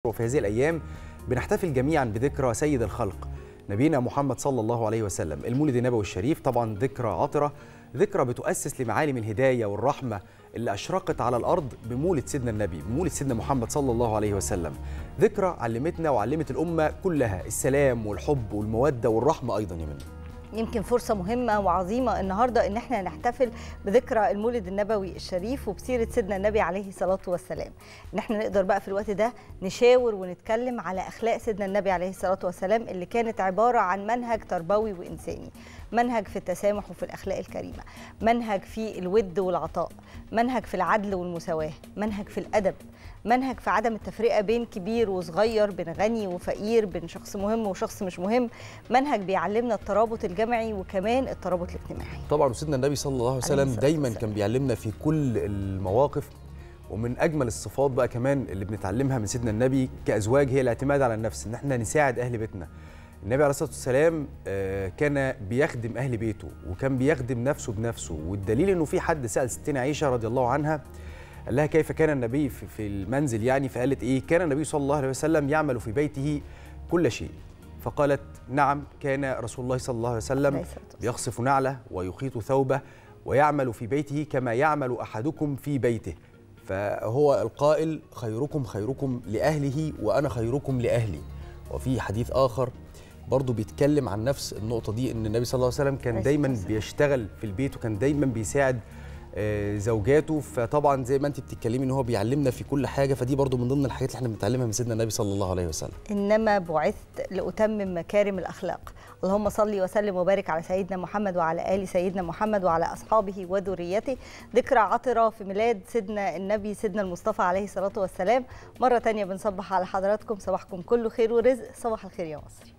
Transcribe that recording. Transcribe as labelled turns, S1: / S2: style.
S1: وفي هذه الأيام بنحتفل جميعا بذكرى سيد الخلق نبينا محمد صلى الله عليه وسلم المولد النبوي الشريف طبعا ذكرى عطرة ذكرى بتؤسس لمعالم الهداية والرحمة اللي أشرقت على الأرض بمولد سيدنا النبي بمولد سيدنا محمد صلى الله عليه وسلم ذكرى علمتنا وعلمت الأمة كلها السلام والحب والمودة والرحمة أيضا يا منى
S2: يمكن فرصة مهمة وعظيمة النهاردة إن احنا نحتفل بذكرى المولد النبوي الشريف وبسيرة سيدنا النبي عليه الصلاة والسلام إن احنا نقدر بقى في الوقت ده نشاور ونتكلم على أخلاق سيدنا النبي عليه الصلاة والسلام اللي كانت عبارة عن منهج تربوي وإنساني منهج في التسامح وفي الأخلاق الكريمة منهج في الود والعطاء منهج في العدل والمساواة منهج في الأدب منهج في عدم التفرقة بين كبير وصغير بين غني وفقير بين شخص مهم وشخص مش مهم منهج بيعلمنا الترابط الجمعي وكمان الترابط الاجتماعي
S1: طبعا وسيدنا النبي صلى الله عليه وسلم
S2: الصلاة
S1: دايما
S2: والسلام.
S1: كان بيعلمنا في كل المواقف ومن اجمل الصفات بقى كمان اللي بنتعلمها من سيدنا النبي كازواج هي الاعتماد على النفس ان احنا نساعد اهل بيتنا النبي عليه الصلاه والسلام آه، كان بيخدم اهل بيته وكان بيخدم نفسه بنفسه والدليل انه في حد سال ستنا عائشه رضي الله عنها قال لها كيف كان النبي في في المنزل يعني فقالت ايه كان النبي صلى الله عليه وسلم يعمل في بيته كل شيء فقالت نعم كان رسول الله صلى الله عليه وسلم
S2: عليه الصلاة والسلام.
S1: يخصف نعله ويخيط ثوبه ويعمل في بيته كما يعمل احدكم في بيته فهو القائل خيركم خيركم لاهله وانا خيركم لاهلي وفي حديث اخر برضه بيتكلم عن نفس النقطه دي ان النبي صلى الله عليه وسلم كان
S2: عليه
S1: دايما
S2: الصلاة والسلام.
S1: بيشتغل في البيت وكان دايما بيساعد آه، زوجاته فطبعا زي ما انت بتتكلمي ان هو بيعلمنا في كل حاجه فدي برضه من ضمن الحاجات اللي احنا بنتعلمها من سيدنا النبي صلى الله عليه وسلم
S2: إنما بعثت لأتمم مكارم الأخلاق اللهم صل وسلم وبارك على سيدنا محمد وعلى آل سيدنا محمد وعلى أصحابه وذريته ذكرى عطرة في ميلاد سيدنا النبي سيدنا المصطفى عليه الصلاة والسلام مرة تانية بنصبح على حضراتكم صباحكم كله خير ورزق صباح الخير يا مصر